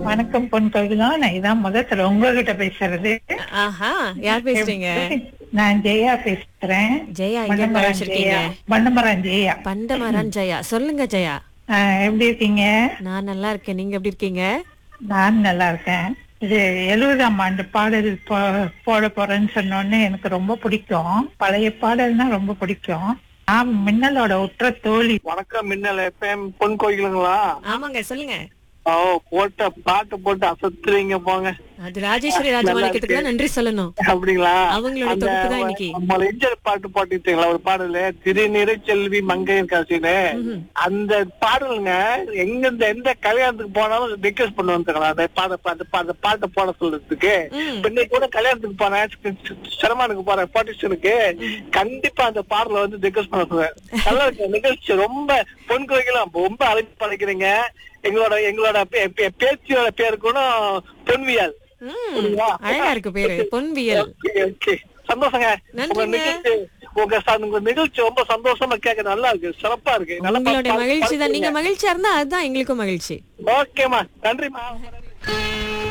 வணக்கம் பொன் கோயிலா நான் இதான் முதல்ல உங்ககிட்ட பேசுறது ஆஹா யார் பேசுறீங்க நான் ஜெயா பேசுறேன் ஜெயா எங்க வண்ணமரம் வச்சிருக்கீங்க ஜெயா வண்ணமரம் ஜெயா பண்டமரான் ஜெயா சொல்லுங்க ஜெயா ஆஹ், எப்படி இருக்கீங்க நான் நல்லா இருக்கேன் நீங்க எப்படி இருக்கீங்க நான் நல்லா இருக்கேன் இது எழுபதாம் ஆண்டு பாடல் போ- போட போறேன்னு சொன்னோன்னு எனக்கு ரொம்ப பிடிக்கும் பழைய பாடல்னா ரொம்ப பிடிக்கும் நான் மின்னலோட உற்ற தோழி வணக்கம் மின்னல் எஃப்எம் பொன் கோயிலுங்களா ஆமாங்க சொல்லுங்க ஓ போட்ட பாட்டு போட்டு அசத்துறீங்க போங்க அது ராஜேஸ்வரி ராஜமாணிக்கத்துக்கு தான் நன்றி சொல்லணும் அப்படிங்களா அவங்களோட அந்த தொகுப்பு தான் இன்னைக்கு மலைஞ்சல் பாட்டு பாட்டுட்டீங்களா ஒரு பாடலு திருநிறை செல்வி மங்கையர் காசின்னு அந்த பாடலுங்க எங்க இந்த எந்த கல்யாணத்துக்கு போனாலும் ரிக்வெஸ்ட் பண்ணுவாங்க அந்த பாட பாட்டு அந்த பாட்டை போட சொல்றதுக்கு ம். இப்ப இன்னைக்கு கூட கல்யாணத்துக்கு போனேன் சிரமானுக்கு போறேன் பாட்டிஷனுக்கு கண்டிப்பா அந்த பாடல வந்து ரிக்வெஸ்ட் பண்ண சொல்றேன் நல்லா இருக்கு நிகழ்ச்சி ரொம்ப பொன் கோயிலாம் ரொம்ப அழைப்பு படைக்கிறீங்க எங்களோட எங்களோட பே- பே- பேச்சியோட பேரு கூட பொன்வியால் ம், புரியுதா? அழகா இருக்கு பேரு பொன்வியல் ஓகே, ஓகே. சந்தோஷங்க உங்க நன்றிங்க. நிகழ்ச்சி உங்க ச- உங்க நிகழ்ச்சி ரொம்ப சந்தோஷமா கேட்க நல்லா இருக்கு சிறப்பா இருக்கு நல்லா உங்களுடைய பா- மகிழ்ச்சி தான் நீங்க பா- மகிழ்ச்சியா இருந்தா அதுதான் எங்களுக்கும் மகிழ்ச்சி ஓகேமா நன்றிமா